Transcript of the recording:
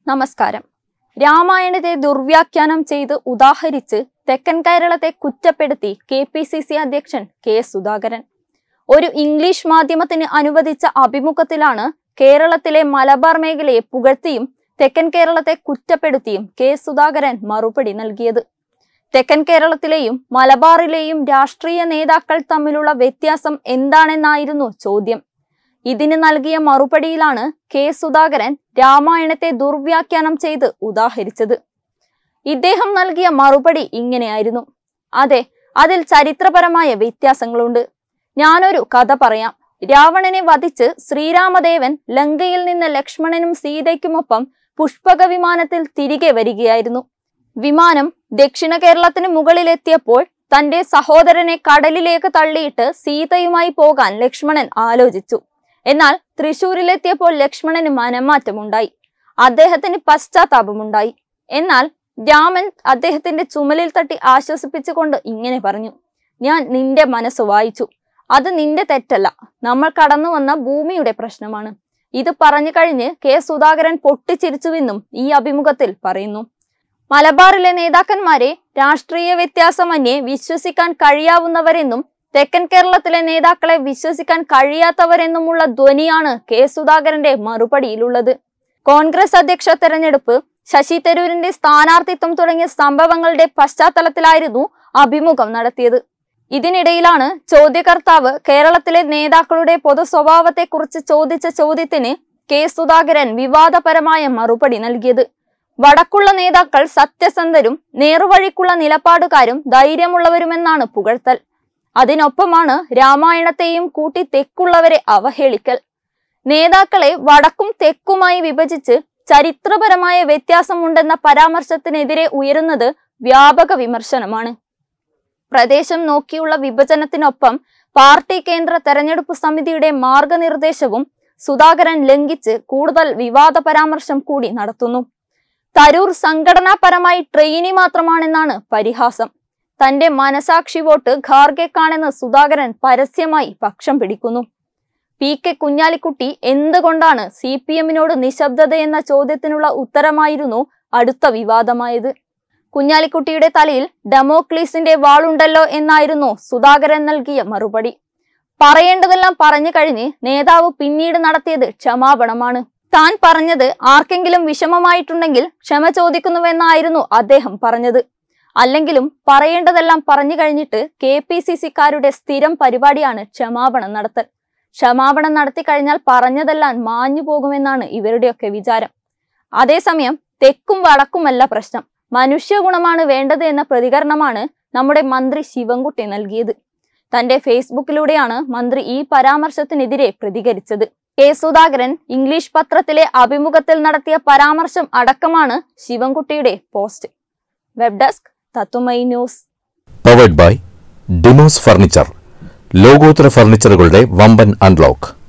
നമസ്കാരം രാമായണത്തെ ദുർവ്യാഖ്യാനം ചെയ്ത് ഉദാഹരിച്ച് തെക്കൻ കേരളത്തെ കുറ്റപ്പെടുത്തി കെ പി സി സി അധ്യക്ഷൻ കെ സുധാകരൻ ഒരു ഇംഗ്ലീഷ് മാധ്യമത്തിന് അനുവദിച്ച അഭിമുഖത്തിലാണ് കേരളത്തിലെ മലബാർ മേഖലയെ പുകഴ്ത്തിയും തെക്കൻ കേരളത്തെ കുറ്റപ്പെടുത്തിയും കെ സുധാകരൻ മറുപടി നൽകിയത് തെക്കൻ കേരളത്തിലെയും മലബാറിലെയും രാഷ്ട്രീയ നേതാക്കൾ തമ്മിലുള്ള വ്യത്യാസം എന്താണെന്നായിരുന്നു ചോദ്യം ഇതിന് നൽകിയ മറുപടിയിലാണ് കെ സുധാകരൻ രാമായണത്തെ ദുർവ്യാഖ്യാനം ചെയ്ത് ഉദാഹരിച്ചത് ഇദ്ദേഹം നൽകിയ മറുപടി ഇങ്ങനെയായിരുന്നു അതെ അതിൽ ചരിത്രപരമായ വ്യത്യാസങ്ങളുണ്ട് ഞാനൊരു കഥ പറയാം രാവണനെ വധിച്ച് ശ്രീരാമദേവൻ ലങ്കയിൽ നിന്ന് ലക്ഷ്മണനും സീതയ്ക്കുമൊപ്പം പുഷ്പക വിമാനത്തിൽ തിരികെ വരികയായിരുന്നു വിമാനം ദക്ഷിണ കേരളത്തിന് മുകളിലെത്തിയപ്പോൾ തന്റെ സഹോദരനെ കടലിലേക്ക് തള്ളിയിട്ട് സീതയുമായി പോകാൻ ലക്ഷ്മണൻ ആലോചിച്ചു എന്നാൽ തൃശൂരിലെത്തിയപ്പോൾ ലക്ഷ്മണന് മനംമാറ്റമുണ്ടായി അദ്ദേഹത്തിന് പശ്ചാത്താപമുണ്ടായി എന്നാൽ രാമൻ അദ്ദേഹത്തിന്റെ ചുമലിൽ തട്ടി ആശ്വസിപ്പിച്ചുകൊണ്ട് ഇങ്ങനെ പറഞ്ഞു ഞാൻ നിന്റെ മനസ്സ് വായിച്ചു അത് നിന്റെ തെറ്റല്ല നമ്മൾ കടന്നു വന്ന ഭൂമിയുടെ പ്രശ്നമാണ് ഇത് പറഞ്ഞു കഴിഞ്ഞ് കെ സുധാകരൻ പൊട്ടിച്ചിരിച്ചുവെന്നും ഈ അഭിമുഖത്തിൽ പറയുന്നു മലബാറിലെ നേതാക്കന്മാരെ രാഷ്ട്രീയ വ്യത്യാസമന്യേ വിശ്വസിക്കാൻ കഴിയാവുന്നവരെന്നും തെക്കൻ കേരളത്തിലെ നേതാക്കളെ വിശ്വസിക്കാൻ കഴിയാത്തവരെന്നുമുള്ള ധ്വനിയാണ് കെ സുധാകരന്റെ മറുപടിയിലുള്ളത് കോൺഗ്രസ് അധ്യക്ഷ തെരഞ്ഞെടുപ്പ് ശശി തരൂരിന്റെ സ്ഥാനാർത്ഥിത്വം തുടങ്ങിയ സംഭവങ്ങളുടെ പശ്ചാത്തലത്തിലായിരുന്നു അഭിമുഖം നടത്തിയത് ഇതിനിടയിലാണ് ചോദ്യകർത്താവ് കേരളത്തിലെ നേതാക്കളുടെ പൊതു സ്വഭാവത്തെക്കുറിച്ച് ചോദിച്ച ചോദ്യത്തിന് കെ സുധാകരൻ വിവാദപരമായ മറുപടി നൽകിയത് വടക്കുള്ള നേതാക്കൾ സത്യസന്ധരും നേറുവഴിക്കുള്ള നിലപാടുകാരും ധൈര്യമുള്ളവരുമെന്നാണ് പുകഴ്ത്തൽ അതിനൊപ്പമാണ് രാമായണത്തെയും കൂട്ടി തെക്കുള്ളവരെ അവഹേളിക്കൽ നേതാക്കളെ വടക്കും തെക്കുമായി വിഭജിച്ച് ചരിത്രപരമായ വ്യത്യാസമുണ്ടെന്ന പരാമർശത്തിനെതിരെ ഉയരുന്നത് വ്യാപക വിമർശനമാണ് പ്രദേശം നോക്കിയുള്ള വിഭജനത്തിനൊപ്പം പാർട്ടി കേന്ദ്ര തെരഞ്ഞെടുപ്പ് സമിതിയുടെ മാർഗനിർദ്ദേശവും സുധാകരൻ ലംഘിച്ച് കൂടുതൽ വിവാദ പരാമർശം കൂടി നടത്തുന്നു തരൂർ സംഘടനാപരമായി ട്രെയിനി മാത്രമാണെന്നാണ് പരിഹാസം തന്റെ മനസാക്ഷി വോട്ട് ഖാർഗെക്കാണെന്ന് സുധാകരൻ പരസ്യമായി പക്ഷം പിടിക്കുന്നു പി കെ കുഞ്ഞാലിക്കുട്ടി എന്തുകൊണ്ടാണ് സി പി എമ്മിനോട് നിശബ്ദത എന്ന ചോദ്യത്തിനുള്ള ഉത്തരമായിരുന്നു അടുത്ത വിവാദമായത് കുഞ്ഞാലിക്കുട്ടിയുടെ തലയിൽ ഡെമോക്ലീസിന്റെ വാളുണ്ടല്ലോ എന്നായിരുന്നു സുധാകരൻ നൽകിയ മറുപടി പറയേണ്ടതെല്ലാം പറഞ്ഞു കഴിഞ്ഞ് നേതാവ് പിന്നീട് നടത്തിയത് ക്ഷമാപണമാണ് താൻ പറഞ്ഞത് ആർക്കെങ്കിലും വിഷമമായിട്ടുണ്ടെങ്കിൽ ക്ഷമ ചോദിക്കുന്നുവെന്നായിരുന്നു അദ്ദേഹം പറഞ്ഞത് അല്ലെങ്കിലും പറയേണ്ടതെല്ലാം പറഞ്ഞു കഴിഞ്ഞിട്ട് കെ പി സി സിക്കാരുടെ സ്ഥിരം പരിപാടിയാണ് ക്ഷമാപണം നടത്തൽ ക്ഷമാപണം നടത്തി കഴിഞ്ഞാൽ പറഞ്ഞതെല്ലാം മാഞ്ഞു പോകുമെന്നാണ് ഇവരുടെയൊക്കെ വിചാരം അതേസമയം തെക്കും വടക്കുമല്ല പ്രശ്നം മനുഷ്യഗുണമാണ് വേണ്ടത് എന്ന പ്രതികരണമാണ് നമ്മുടെ മന്ത്രി ശിവൻകുട്ടി നൽകിയത് തന്റെ ഫേസ്ബുക്കിലൂടെയാണ് മന്ത്രി ഈ പരാമർശത്തിനെതിരെ പ്രതികരിച്ചത് കെ സുധാകരൻ ഇംഗ്ലീഷ് പത്രത്തിലെ അഭിമുഖത്തിൽ നടത്തിയ പരാമർശം അടക്കമാണ് ശിവൻകുട്ടിയുടെ പോസ്റ്റ് വെബ് ഡെസ്ക് തത്തുമൈ ന്യൂസ് പവേഡ് ബൈ ഡിമോസ് ഫർണിച്ചർ ലോകോത്തര ഫർണിച്ചറുകളുടെ വമ്പൻ അൺലോക്ക്